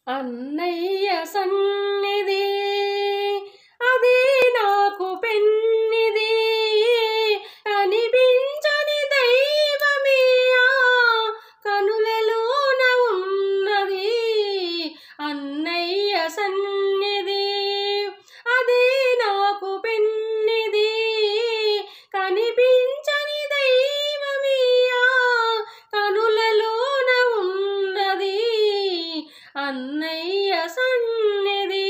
అన్నయ్య సన్నిధి అది నాకు పెన్నిది కనిపించని దైవమియా కనులలోన ఉన్నది అన్నయ్య సన్నిధి అది నాకు పెన్నిది కనిపించని దైవమియా కనులలోన ఉన్నది అన్నయ్య సన్నిధి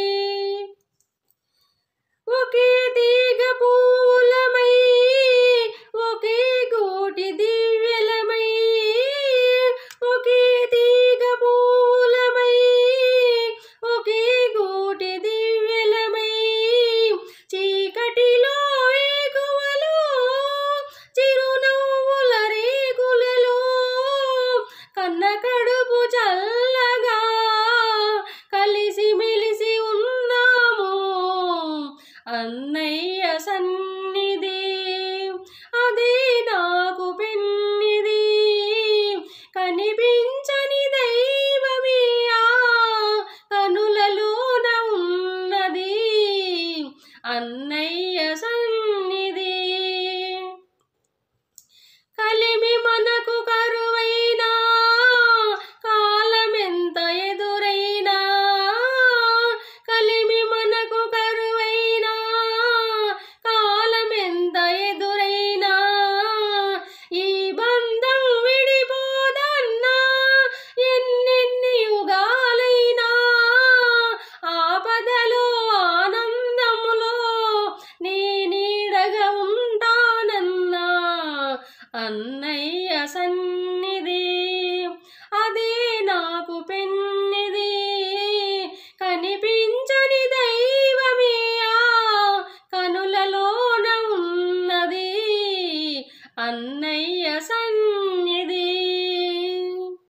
ఒకే తీగ పూలమై ఒకే గోటి దివ్యలమై ఒకే తీగ పూలమై ఒకే గోటి దివ్యలమై చీకటిలో ఏగువలో చిరునవ్వుల రేగులలో కన్న కడుపు చల్లగా కలిసి మెలిసి ఉన్నాము అన్నయ్య సన్నిధి అదే నాకు పెన్నిది కనిపించని దైవమియా కనులలోన ఉన్నది అన్నయ్య సన్నిధి కలిమి మనకు కరువైనా కాలమెంత ఎదురైనా కలిమి మనకు కరువైనా కాలమెంత ఎదురైనా ఈ బంధం విడిపోదన్నా ఎన్నెన్ని యుగాలైనా ఆపదలో ఆనందములో నీ నీడగా ఉంటానన్నా అన్నయ్య సన్నిధి అదే నాకు పెన్నిది కనిపించని దైవమియా కనులలోన ఉన్నది అన్నయ్య సన్నిధి